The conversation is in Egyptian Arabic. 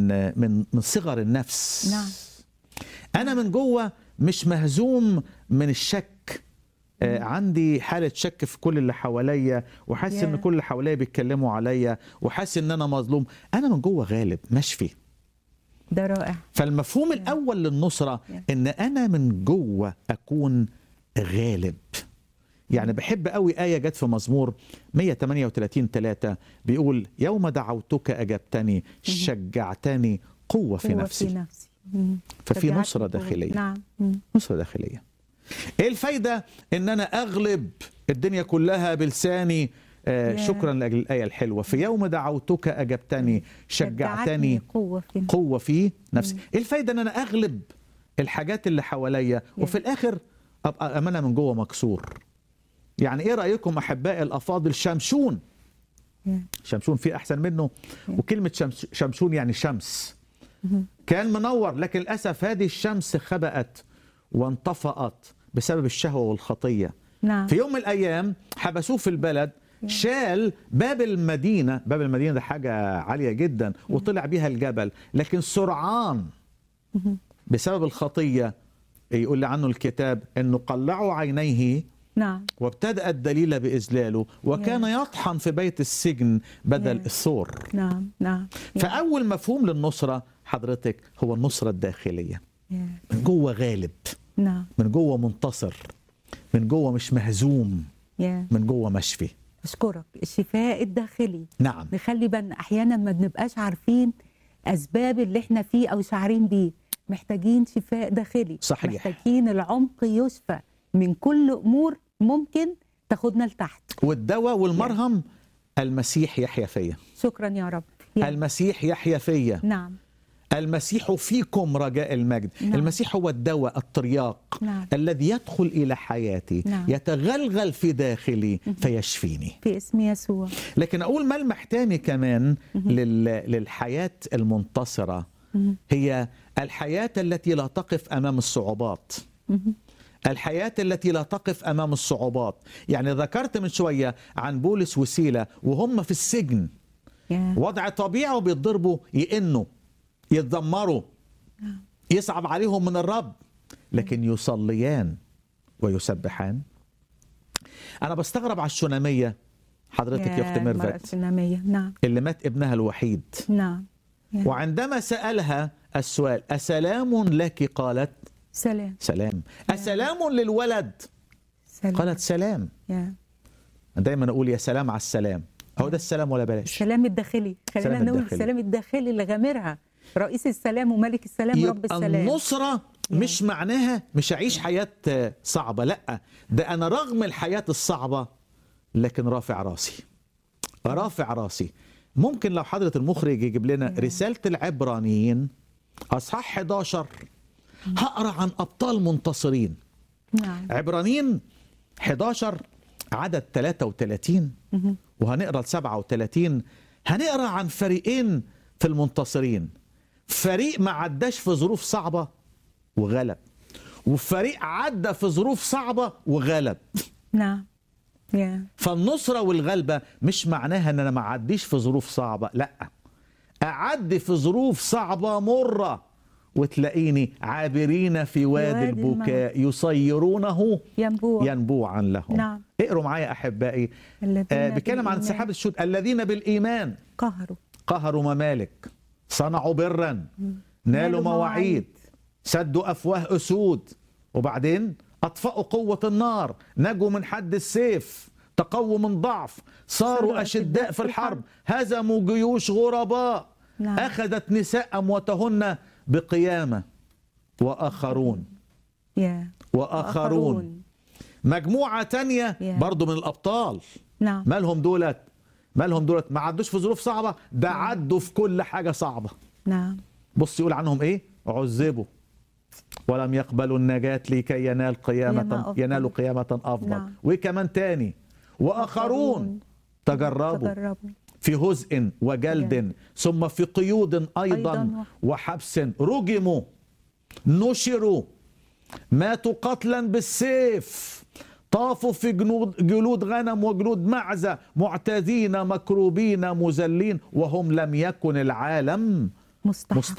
من من صغر النفس نعم. انا من جوه مش مهزوم من الشك آه عندي حالة شك في كل اللي حواليا وحاسس ان Yeah. كل اللي حواليا بيتكلموا عليا وحاسس ان انا مظلوم انا من جوه غالب مشفي ده رائع فالمفهوم الاول للنصره Yeah. ان انا من جوه اكون غالب يعني بحب قوي آية جت في مزمور 138 3 بيقول يوم دعوتك أجبتني شجعتني قوة في قوة نفسي في نفسي مم. ففي شجعتني نصرة قوة. داخلية. نعم مم. نصرة داخلية ايه الفايدة ان انا اغلب الدنيا كلها بلساني آه يا. شكرا لاجل الايه الحلوه في يوم دعوتك اجبتني شجعتني قوة في نفسي قوه في نفسي ايه الفايده ان انا اغلب الحاجات اللي حواليا وفي الاخر ابقى امانه من جوه مكسور يعني ايه رايكم احبائي الافاضل شمشون يا. شمشون في احسن منه وكلمه شمس شمشون يعني شمس كان منور لكن للاسف هذه الشمس خبأت وانطفأت بسبب الشهوه والخطيه نعم في يوم من الايام حبسوه في البلد شال باب المدينه باب المدينه ده حاجه عاليه جدا وطلع بيها الجبل لكن سرعان بسبب الخطيه يقول لي عنه الكتاب انه قلعوا عينيه نعم وابتدأ الدليل بإذلاله وكان يطحن في بيت السجن بدل يا. الثور نعم نعم يا. فأول مفهوم للنصرة حضرتك هو النصرة الداخلية يا. من جوه غالب نعم من جوه منتصر من جوه مش مهزوم يا من جوه مشفي اشكرك الشفاء الداخلي نعم نخلي بالنا احيانا ما بنبقاش عارفين اسباب اللي احنا فيه او شاعرين بيه محتاجين شفاء داخلي صحيح. محتاجين العمق يشفى من كل امور ممكن تاخدنا لتحت والدواء والمرهم المسيح يحيا فيا شكرا يا رب يا. المسيح يحيا فيا نعم المسيح فيكم رجاء المجد نعم. المسيح هو الدواء الترياق نعم. الذي يدخل إلى حياتي نعم. يتغلغل في داخلي فيشفيني في اسم يسوع لكن أقول ملمح تاني كمان لل... للحياة المنتصرة هي الحياة التي لا تقف أمام الصعوبات الحياة التي لا تقف أمام الصعوبات يعني ذكرت من شوية عن بولس وسيلة وهم في السجن يا. وضع طبيعي وبيتضربوا يئنوا يتذمروا يصعب عليهم من الرب لكن يصليان ويسبحان انا بستغرب على الشوناميه حضرتك يا اخت المرأة ميرفت السنامية نعم اللي مات ابنها الوحيد نعم يا. وعندما سالها السؤال اسلام لك قالت سلام سلام اسلام للولد سلام قالت سلام يا. دايما اقول يا سلام على السلام هو ده السلام ولا بلاش السلام الداخلي خلينا السلام نقول الداخلي. السلام الداخلي اللي غامرها رئيس السلام وملك السلام رب يبقى السلام النصرة مش معناها مش أعيش حياة آه، صعبة لا ده أنا رغم الحياة الصعبة لكن رافع راسي رافع راسي ممكن لو حضرة المخرج يجيب لنا رسالة العبرانيين أصحاح 11 هقرا عن أبطال منتصرين نعم عبرانيين 11 عدد 33 وهنقرا ال 37 هنقرا عن فريقين في المنتصرين فريق ما عداش في ظروف صعبه وغلب وفريق عدى في ظروف صعبه وغلب نعم يا فالنصره والغلبه مش معناها ان انا ما اعديش في ظروف صعبه لا اعدي في ظروف صعبه مره وتلاقيني عابرين في وادي وادي البكاء يصيرونه ينبوع ينبوعا لهم نعم. اقروا معايا احبائي الذين آه بيتكلم عن بالإيمان سحاب الشهود الذين بالايمان قهروا قهروا ممالك صنعوا برا نالوا نالوا مواعيد مواعيد. سدوا افواه اسود وبعدين اطفأوا قوه النار نجوا من حد السيف تقووا من ضعف صاروا اشداء في الحرب هزموا جيوش غرباء نعم. اخذت نساء امواتهن بقيامه واخرون يا واخرون مجموعه تانية يا. برضو من الابطال نعم مالهم دولت مالهم دولت ما عدوش في ظروف صعبه ده عدوا في كل حاجه صعبه نعم بص يقول عنهم ايه عذبوا ولم يقبلوا النجاة لكي ينال قيامة قيامة أفضل. ينالوا قيامة أفضل نعم. وكمان تاني وآخرون تجربوا تجربوا في هزء وجلد ثم في قيود أيضا أيضاً. وحبس رجموا نشروا ماتوا قتلا بالسيف طافوا في جنود جلود غنم وجلود معزة معتادين مكروبين مذلين وهم لم يكن العالم مستحق